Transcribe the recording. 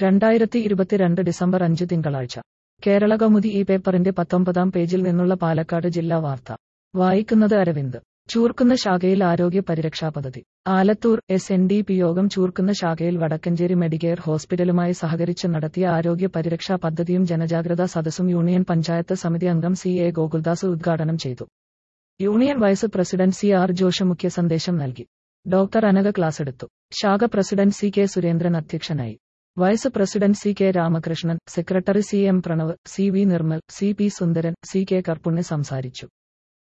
രണ്ടായിരത്തി ഇരുപത്തിരണ്ട് ഡിസംബർ അഞ്ച് തിങ്കളാഴ്ച കേരള കൗമുദി ഈ പേപ്പറിന്റെ പത്തൊമ്പതാം പേജിൽ നിന്നുള്ള പാലക്കാട് ജില്ലാ വാർത്ത വായിക്കുന്നത് അരവിന്ദ് ചൂർക്കുന്ന ശാഖയിൽ ആരോഗ്യ പരിരക്ഷാ പദ്ധതി Alathur S N D P യോഗം ചൂർക്കുന്ന ശാഖയിൽ വടക്കഞ്ചേരി മെഡിക്കെയർ ഹോസ്പിറ്റലുമായി സഹകരിച്ച് നടത്തിയ ആരോഗ്യ പരിരക്ഷാ പദ്ധതിയും ജനജാഗ്രതാ സദസ്സും യൂണിയൻ പഞ്ചായത്ത് സമിതി അംഗം സി എ ഗോകുൽദാസ് ഉദ്ഘാടനം ചെയ്തു union vice president C R Josh മുഖ്യ സന്ദേശം നൽകി ഡോക്ടർ അനഘ ക്ലാസ് എടുത്തു ശാഖ പ്രസിഡന്റ് സി കെ സുരേന്ദ്രൻ അധ്യക്ഷനായി vice president C K Ramakrishnan secretary C M Pranav C V Nirmal C P Sundaran C K Karpunya സംസാരിച്ചു